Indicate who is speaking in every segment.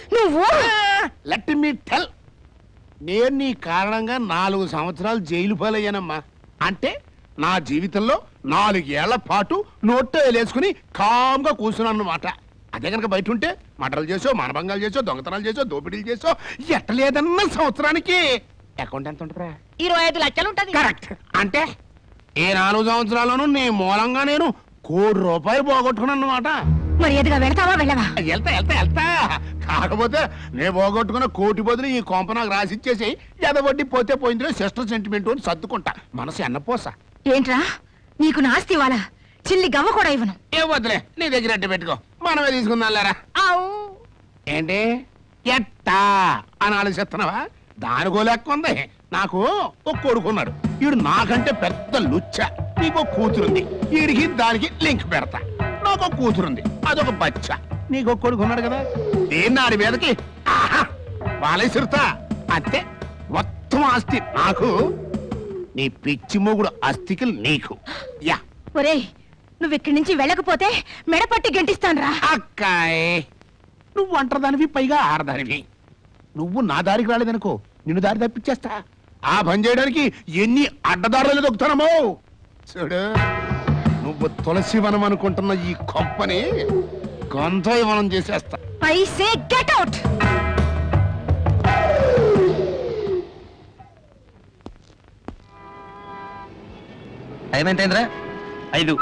Speaker 1: నువ్వు
Speaker 2: let me tell నేను నీ కారణంగా నాలుగు సంవత్సరాలు జైలు పాలయ్యానమ్మా అంటే నా జీవితంలో నాలుగేళ్ల పాటు నోట్లో వేలేసుకుని కామ్గా కూర్చున్నాను అన్నమాట అదే కనుక బయట ఉంటే మటలు చేసో మానభంగాలు చేసో దొంగతనాలు చేసో దోపిడీలు చేసో ఎట్టలేదన్న సంవత్సరానికి అకౌంట్ ఎంత ఉంటుందా
Speaker 1: ఇరవై ఐదు లక్షలు ఉంటది
Speaker 2: కరెక్ట్ అంటే ఈ నాలుగు సంవత్సరాల్లోనూ నీ మూలంగా నేను కోటి రూపాయలు పోగొట్టుకున్నాను అన్నమాట
Speaker 1: మరి ఎదుగా వెళతావా వెళ్ళవా
Speaker 2: వెళ్తా వెళ్తా వెళ్తా కాకపోతే నేను పోగొట్టుకున్న కోటి బదులు ఈ కొంప నాకు రాసిచ్చేసి ఎదవడ్డి పోతే పోయిందిలే సిస్టర్ సెంటిమెంట్ అని సర్దుకుంటా మనసు ఎన్నపోస
Speaker 1: ఏంట్రా నీకు నాస్తి ఇవ్వాలా చిల్లి గవ్వ కూడా ఇవ్వను
Speaker 2: ఏ వద్దులే నీ దగ్గర అట్టు పెట్టుకో మనమే తీసుకుందాం లేరా
Speaker 1: ఆవు.
Speaker 2: ఏంటి ఎట్టా అని ఆలోచిస్తున్నావా దానికో లెక్క ఉంది నాకు ఒక కొడుకున్నాడు వీడు నాకంటే పెద్ద లుచ్చ నీకు ఒక కూతురుంది వీడికి దానికి లింక్ పెడతా నాకు ఒక కూతురుంది అదొక బచ్చ నీకు ఒక కొడుకున్నాడు కదా దేన్ని ఆడి మీదకి ఆహా, వాలేసిరుతా అంతే మొత్తం ఆస్తి నాకు నీ పిచ్చి మొగుడు అస్థికి నీకు యా
Speaker 1: ఒరేయ్ నువ్వు ఇక్కడి నుంచి వెళ్ళకపోతే మెడపట్టి గంటిస్తానురా
Speaker 2: అక్కాయ్ నువ్వు అంటదానివి పైగా ఆడదానివి నువ్వు నా దారికి రాలేదనుకో నిన్ను దారి తప్పించేస్తా ఆ పని చేయడానికి ఎన్ని అడ్డదారులు దొక్కుతానమో చూడు నువ్వు తులసి వనం అనుకుంటున్న ఈ కొంపని గంధయి వనం చేసేస్తా
Speaker 1: I say get out
Speaker 3: time ఎంతైందిరా ఐదు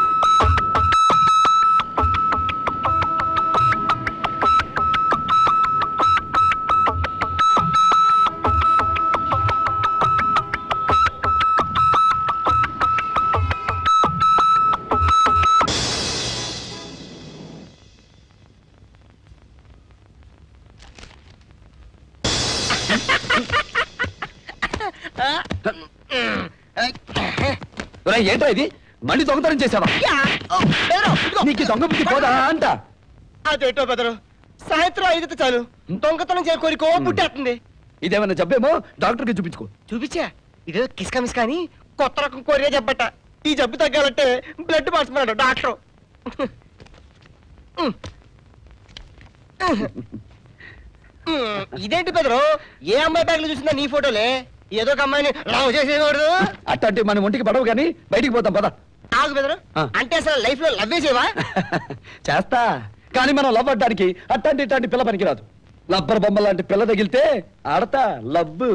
Speaker 3: ఒరేయ్, ఏంట్రా ఇది మళ్ళీ దొంగతనం చేసావా నీకు ఈ దొంగ బుద్ధి పోదా అంట
Speaker 4: అదేటో బెదరు సాయంత్రం ఐదు చాలు దొంగతనం చేయ కోరికో పుట్టేస్తుంది
Speaker 3: ఇదేమన్నా జబ్బేమో డాక్టర్కి చూపించుకో
Speaker 4: చూపించా ఇదే కిస్కా మిస్కా అని కొత్త రకం కోరియా జబ్బట ఈ జబ్బు తగ్గాలంటే బ్లడ్ మార్చుకున్నాడు డాక్టర్ ఇదేంటి బెదరు ఏ అమ్మాయి బ్యాగ్ లో చూసిందా నీ ఫోటోలే ఏదో ఒక అమ్మాయిని లవ్ చేసేవాడు
Speaker 3: అట్టంటే మన ఒంటికి పడవు కానీ బయటికి పోతాం పద
Speaker 4: ఆగు బెదరు
Speaker 3: ఆ.
Speaker 4: అంటే అసలు లైఫ్ లో లవ్ చేసేవా
Speaker 3: చేస్తా కానీ మనం లవ్ అడ్డానికి అట్టంటి ఇట్లాంటి పిల్ల పనికిరాదు లబ్బర్ బొమ్మ లాంటి పిల్ల తగిలితే ఆడతా లబ్బు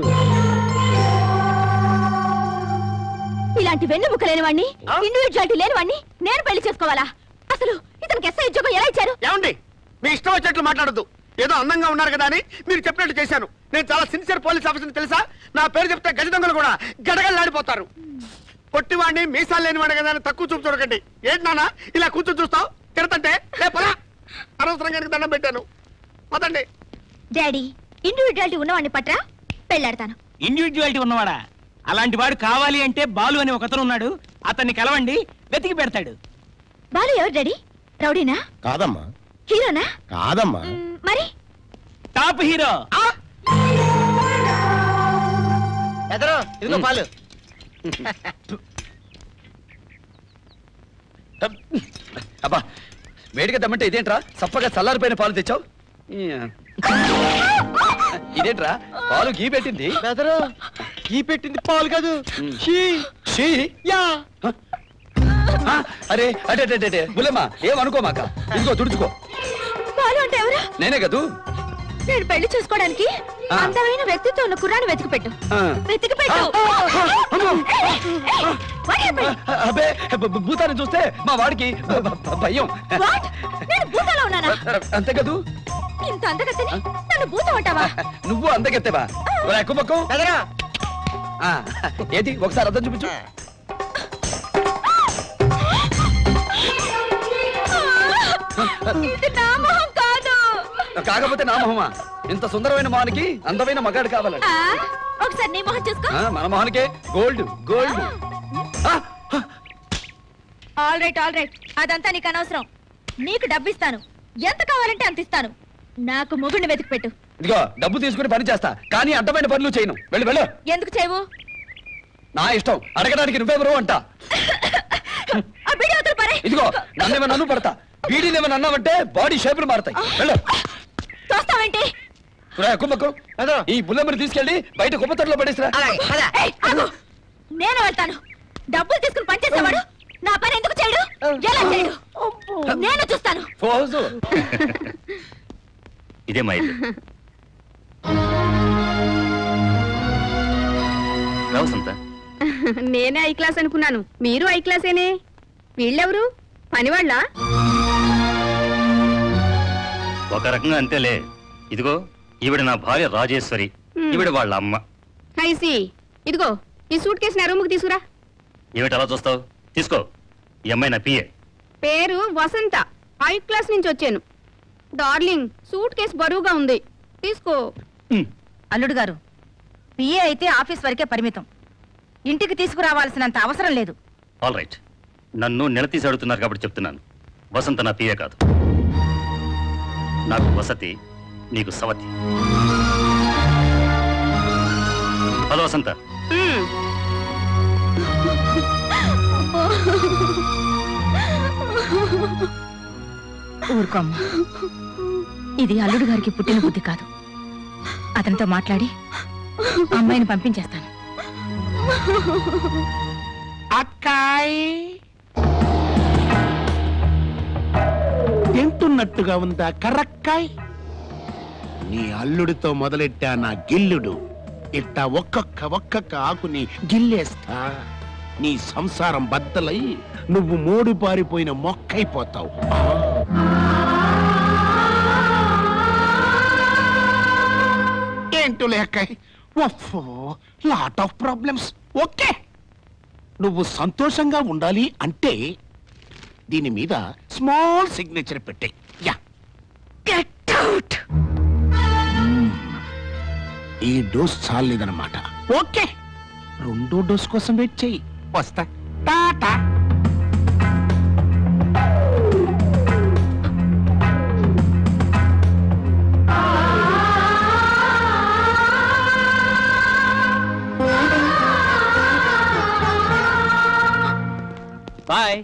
Speaker 1: ఇలాంటి వెన్నుముక్క లేని వాడిని ఇండివిజువాలిటీ లేని వాడిని నేను పెళ్లి చేసుకోవాలా అసలు ఇతనికి ఎస్ఐ ఉద్యోగం ఎలా ఇచ్చారు
Speaker 5: ఏమండి మీ ఇష్టం వచ్చినట్లు మాట్లాడద్దు ఏదో అందంగా ఉన్నారు కదా అని మీరు చెప్పినట్టు చేశాను నేను చాలా సిన్సియర్ పోలీస్ ఆఫీసర్ తెలుసా నా పేరు చెప్తే గజ దొంగలు కూడా గడగలాడిపోతారు పొట్టివాడిని మీసాలు లేనివాడి కదా అని తక్కువ చూపు చూడకండి ఏంటి నాన్న ఇలా కూర్చొని చూస్తావు తిడతంటే లే పదా అనవసరంగా నీకు దండం పెట్టాను పదండి
Speaker 1: డాడీ ఇండివిజువాలిటీ ఉన్నవాడిని పట్రా పెళ్ళాడతాను
Speaker 6: ఇండివిజువాలిటీ ఉన్నవాడా అలాంటి వాడు కావాలి అంటే బాలు అని ఒకతను ఉన్నాడు అతన్ని కలవండి వెతికి పెడతాడు
Speaker 1: బాలు ఎవరు డాడీ రౌడీనా
Speaker 2: కాదమ్మా
Speaker 1: హీరోనా
Speaker 2: కాదమ్మా
Speaker 1: మ్, మరి
Speaker 6: టాప్ హీరో
Speaker 4: ఎదరు ఇదిగో పాలు
Speaker 3: అబ్బా వేడిగా దమ్మంటే ఇదేంట్రా సప్పగా చల్లారిపోయిన పాలు తెచ్చావు ఈ, ఇదేంట్రా పాలు గీ పెట్టింది
Speaker 4: బెదరు ఈ పెట్టింది పాలు కాదు షీ
Speaker 3: షీ
Speaker 4: యా
Speaker 3: ఆ, అరే అటే అటే, అటే, అటే బుల్లెమ్మ ఏమనుకోమాక ఇదిగో తుడుచుకో
Speaker 1: బాలు అంటే ఎవరు
Speaker 3: నేనే కదూ
Speaker 1: నేను పెళ్లి చేసుకోవడానికి
Speaker 3: ఆ.
Speaker 1: అందమైన వ్యక్తిత్వం ఉన్న కుర్రాన్ని వెతికి పెట్టు
Speaker 3: ఆ.
Speaker 1: వెతికి పెట్టు
Speaker 3: అమ్మో.
Speaker 1: ఏయ్, ఏయ్, what happened?
Speaker 3: అబ్బే భ- భ- భూతాన్ని చూస్తే మా వాడికి భ- భ- భయం
Speaker 1: What? నేను భూతాలో ఉన్నానా
Speaker 3: అంతే కదూ
Speaker 1: ఇంత అందగత్తని నన్ను భూతం అంటావా
Speaker 3: నువ్వు అందకెత్తేవా ఎక్కువ
Speaker 4: బెదరా
Speaker 3: ఏంటి ఒకసారి అర్థం చూపించు
Speaker 1: ఇది నా మొహం కాదు
Speaker 3: కాకపోతే నా మొహమా ఇంత సుందరమైన మొహానికి అందమైన మగాడు కావాలండి
Speaker 1: ఆ, ఒకసారి నీ మొహం చూసుకో
Speaker 3: ఆ, మన మొహానికే గోల్డ్ గోల్డ్ ఆ,
Speaker 1: ఆల్ రైట్ ఆల్ రైట్ అదంతా నీకు అనవసరం నీకు డబ్బిస్తాను ఎంత కావాలంటే అంత ఇస్తాను నాకు మొగుడిని వెతికి పెట్టు
Speaker 3: ఇదిగో డబ్బు తీసుకుని పని చేస్తా కానీ అడ్డమైన పనులు చేయను వెళ్ళు వెళ్ళు
Speaker 1: ఎందుకు చేయవు
Speaker 3: నా ఇష్టం అడగడానికి నువ్వెవరు అంట
Speaker 1: ఆ బిడి అవతల పరే
Speaker 3: ఇదిగో నన్నేమో నన్ను పడతా వీడినేమో అన్నావంటే బాడీ షేపులు మారుతాయి వెళ్ళు
Speaker 1: చూస్తావేంటి
Speaker 3: ఒరేయ్, కుమ్మక్కు
Speaker 4: అదో.
Speaker 3: ఈ బుల్లమ్మని తీసుకెళ్ళి బయట కుమ్మతొట్లో పడేసిరా
Speaker 4: అలాగే పద.
Speaker 1: ఏయ్, ఆగు. నేను వెళ్తాను డబ్బులు తీసుకుని పనిచేసేవాడు నా పని ఎందుకు చేయడు ఎలా చేయడు నేను చూస్తాను
Speaker 3: ఫోజు
Speaker 7: ఇదే మా ఇల్లు రావు సంత
Speaker 8: నేనే ఐ క్లాస్ అనుకున్నాను మీరు ఐ క్లాసేనే వీళ్ళెవరు పనివాళ్ళ
Speaker 7: ఒక రకంగా అంతేలే ఇదిగో ఈవిడ నా భార్య రాజేశ్వరి
Speaker 8: Hmm.
Speaker 7: ఈవిడ వాళ్ళ అమ్మ
Speaker 8: ఐసి ఇదిగో ఈ సూట్ కేసు నా రూముకి తీసుకురా
Speaker 7: ఏమిటి అలా చూస్తావు తీసుకో ఈ అమ్మాయి నా పిఏ
Speaker 8: పేరు వసంత ఐ క్లాస్ నుంచి వచ్చాను డార్లింగ్ సూట్ కేసు బరువుగా ఉంది తీసుకో
Speaker 1: అల్లుడు గారు పిఏ అయితే ఆఫీస్ వరకే పరిమితం ఇంటికి తీసుకురావాల్సినంత అవసరం లేదు
Speaker 7: ఆల్ రైట్ నన్ను నిలదీసి అడుగుతున్నారు కాబట్టి చెప్తున్నాను వసంత నా పిఏ కాదు నాకు వసతి నీకు సవతి హలో వసంత
Speaker 8: మ్మ్.
Speaker 1: ఊరుకోమ్మ ఇది అల్లుడు గారికి పుట్టిన బుద్ధి కాదు అతనితో మాట్లాడి అమ్మాయిని పంపించేస్తాను
Speaker 2: అక్కాయ్ తింటున్నట్టుగా ఉందా కర్రక్కాయ్ నీ అల్లుడితో మొదలెట్టా నా గిల్లుడు ఇట్టా ఒక్కొక్క ఒక్కొక్క ఆకుని గిల్లేస్తా నీ సంసారం బద్దలై నువ్వు మూడు పారిపోయిన మొక్కైపోతావు ఏంటో లేకాయ్ ఒఫో లాట్ ఆఫ్ ప్రాబ్లమ్స్ ఓకే నువ్వు సంతోషంగా ఉండాలి అంటే దీని మీద స్మాల్ సిగ్నేచర్ పెట్టే యా గెట్ అవుట్ ఈ డోస్ చాలేదన్నమాట ఓకే రెండో డోస్ కోసం వెయిట్ చెయ్యి వస్తా టాటా
Speaker 6: బాయ్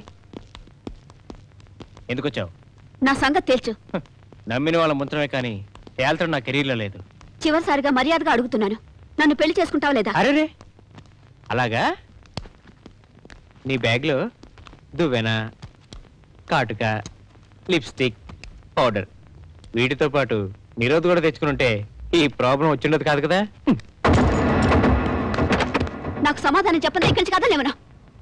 Speaker 6: ఎందుకు వచ్చావు
Speaker 8: నా సంగతి తేల్చు
Speaker 6: నమ్మిన వాళ్ళ ముంచడమే కానీ తేల్చడం నా కెరీర్లో లేదు
Speaker 8: చివరిసారిగా మర్యాదగా అడుగుతున్నాను నన్ను పెళ్లి చేసుకుంటావు లేదా
Speaker 6: అరే అలాగా నీ బ్యాగ్లో దువ్వెన కాటుక లిప్స్టిక్ పౌడర్ వీటితో పాటు నిరోధ్ కూడా తెచ్చుకుని ఉంటే ఈ ప్రాబ్లం వచ్చిండదు కాదు కదా
Speaker 8: నాకు సమాధానం చెప్పండి ఇక్కడి నుంచి కదా లేవనా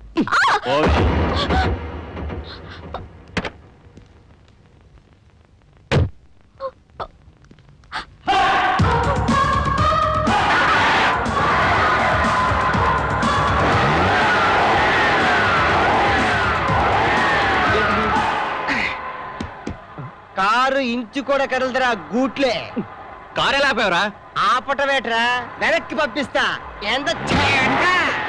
Speaker 4: కారు ఇంచు కూడా కదలదురా గూట్లే
Speaker 6: కారు ఎలా ఆపావురా
Speaker 4: ఆపటమేట్రా వెనక్కి పంపిస్తా ఎంత చేయంట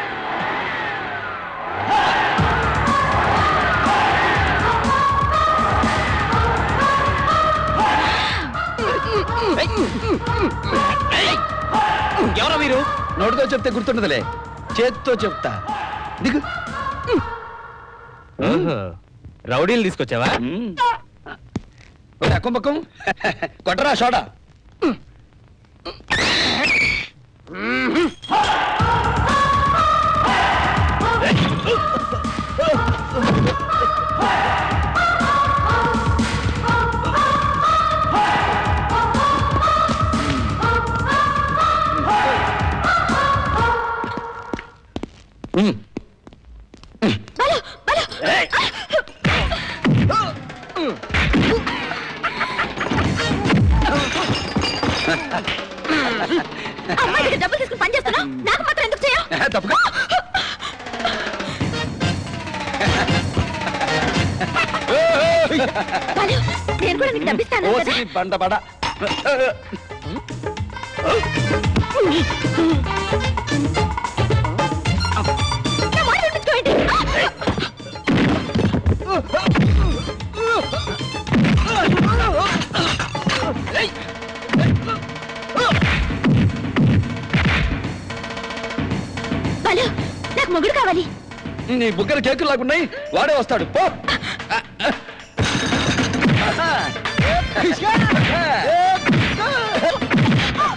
Speaker 6: ఎవరా మీరు
Speaker 3: నోటితో చెప్తే గుర్తుండదులే చేత్తో చెప్తా దిగు
Speaker 6: ఓహో, రౌడీలు తీసుకొచ్చావా
Speaker 3: ఒరే, అక్కుపక్కం కొట్టరా షోడా
Speaker 1: అమ్మాయి దగ్గర డబ్బులు తీసుకుని పని చేస్తాను నాకు మాత్రం ఎందుకు చేయవు
Speaker 3: తప్పుగా
Speaker 1: బాలు, నేను కూడా నీకు డబ్బిస్తాను కదా
Speaker 3: ఓసి బండ బడ
Speaker 1: నా మాట వినిపించుకోండి. బాలు, నాకు మొగుడు కావాలి
Speaker 3: నీ బుగ్గలు కేకులు లాగున్నాయి వాడే వస్తాడు పో